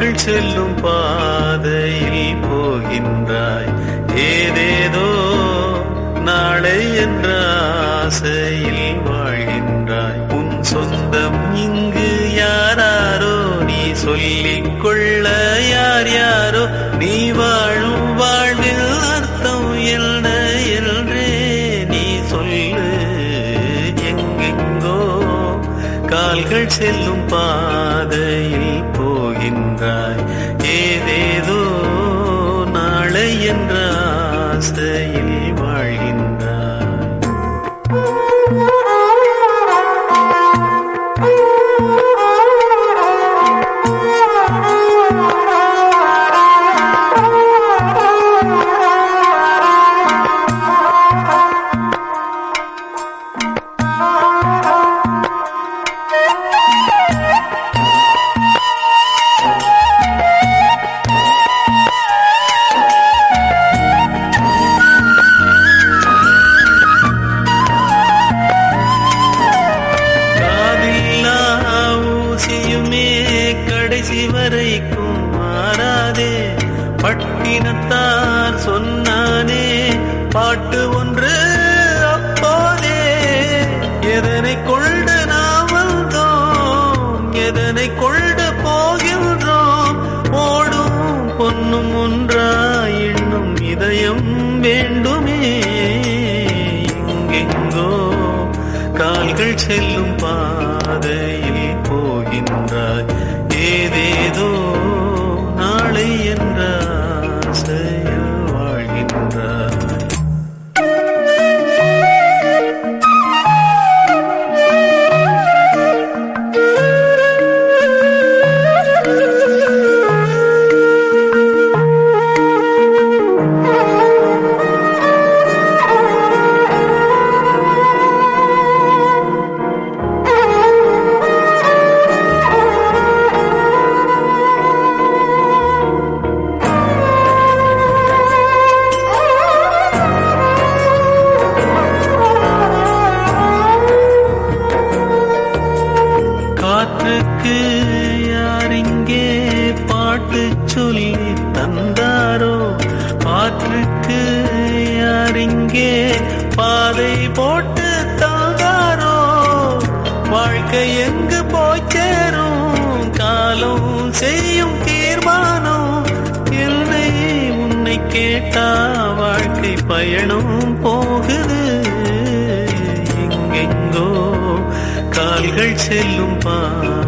கால்கள் செல்லும் பாதையில் போகின்றாய் ஏதேதோ நாளை என்ற ஆசையில் வாழ்கின்றாய் உன் சொந்தம் இங்கு யாராரோ நீ சொல்லிக் கொள்ள யார் யாரோ நீ வாழும் வாழ்வில் அர்த்தம் என்ன என்றே நீ சொல்லு எங்கெங்கோ கால்கள் செல்லும் பாதையில் போகின்றாய் ஏதேதோ நாளை என்ற ஆசையில் வாழ்கின்றாய் காதில்லா ஊசியுமே கடைசி வரைக்கும் மாறாதே பட்டினத்தார் சொன்னானே பாட்டு ஒன்று அப்போதே எதனை கொண்டு நாம் வந்தோம் எதனை கொண்டு போகின்றோம் ஓடும் பொன்னும் ஒன்றாய் இன்னும் இதயம் வேண்டுமே எங்கெங்கோ கால்கள் செல்லும் பாதையில் போகின்றாய் ஏதேதோ நாளை என்ற ஆசையில் வாழ்கின்றாய் காற்றுக்கு யார் இங்கே பாட்டு சொல்லி தந்தாரோ ஆற்றுக்கு யார் இங்கே பாதை போட்டு தந்தாரோ வாழ்க்கை எங்கு போய் சேரும் காலம் செய்யும் தீர்மானம் என்னை உன்னை கேட்டா வாழ்க்கை பயணம் போகுது எங்கெங்கோ கால்கள் செல்லும் பா